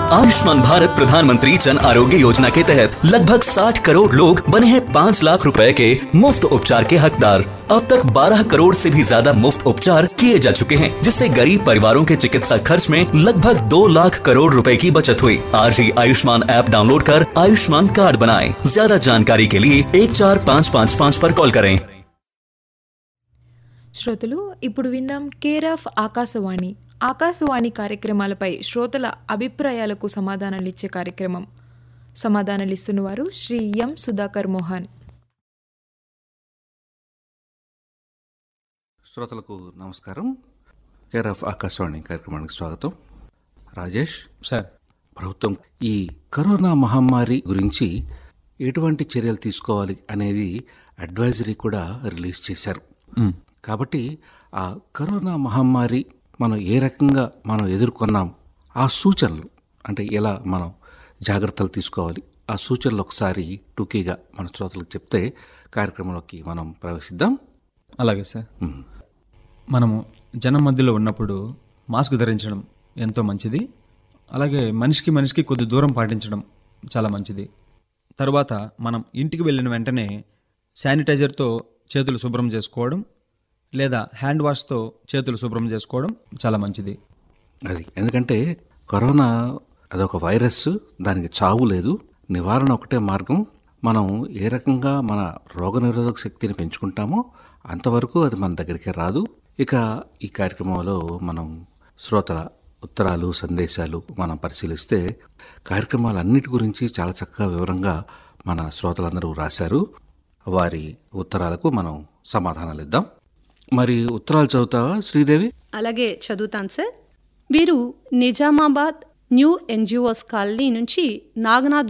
आयुष्मान भारत प्रधानमंत्री जन आरोग्य योजना के तहत लगभग 60 करोड़ लोग बने हैं 5 लाख रुपए के मुफ्त उपचार के हकदार अब तक 12 करोड़ से भी ज्यादा मुफ्त उपचार किए जा चुके हैं जिससे गरीब परिवारों के चिकित्सा खर्च में लगभग 2 लाख करोड़ रुपए की बचत हुई आज ही आयुष्मान ऐप डाउनलोड कर आयुष्मान कार्ड बनाएं ज्यादा जानकारी के लिए एक चार पाँच पाँच पाँच पर कॉल करें శ్రోతలు ఇప్పుడు విందాం కేర్ ఆఫ్ ఆకాశవాణి ఆకాశవాణి కార్యక్రమాలపై శ్రోతల అభిప్రాయాలకు సమాధానాలు ఇచ్చే కార్యక్రమం సమాధానాలు ఇస్తున్నవారు శ్రీ ఎం సుధాకర్ మోహన్ శ్రోతలకు నమస్కారం కేర్ ఆఫ్ ఆకాశవాణి కార్యక్రమానికి స్వాగతం రాజేష్ సార్ ప్రభుత్వం ఈ కరోనా మహమ్మారి గురించి ఎటువంటి చర్యలు తీసుకోవాలి అనేది అడ్వైజరీ కూడా రిలీజ్ చేశారు మ్, కాబట్టి ఆ కరోనా మహమ్మారి మనం ఏ రకంగా మనం ఎదుర్కొన్నాం ఆ సూచనలు అంటే ఎలా మనం జాగ్రత్తలు తీసుకోవాలి ఆ సూచనలు ఒకసారి టూకీగా మన శ్రోతలకు చెప్తే కార్యక్రమంలోకి మనం ప్రవేశిద్దాం అలాగే సార్ మ్. మనము జనం మధ్యలో ఉన్నప్పుడు మాస్క్ ధరించడం ఎంతో మంచిది అలాగే మనిషికి మనిషికి కొద్ది దూరం పాటించడం చాలా మంచిది తర్వాత మనం ఇంటికి వెళ్ళిన వెంటనే శానిటైజర్తో చేతులు శుభ్రం చేసుకోవడం లేదా హ్యాండ్ వాష్తో చేతులు శుభ్రం చేసుకోవడం చాలా మంచిది అది ఎందుకంటే కరోనా అదొక వైరస్ దానికి చావు లేదు నివారణ ఒకటే మార్గం మనం ఏ రకంగా మన రోగనిరోధక శక్తిని పెంచుకుంటామో అంతవరకు అది మన దగ్గరికి రాదు ఇక ఈ కార్యక్రమంలో మనం శ్రోతల ఉత్తరాలు సందేశాలు మనం పరిశీలిస్తే కార్యక్రమాలన్నిటి గురించి చాలా చక్కగా వివరంగా మన శ్రోతలందరూ రాశారు వారి ఉత్తరాలకు మనం సమాధానాలు ఇద్దాం మరి ఉత్తరాలు చదువుతావా శ్రీదేవి అలాగే చదువుతాను సార్ వీరు నిజామాబాద్ న్యూ ఎన్జిఓస్ కాలనీ నుంచి నాగనాథ్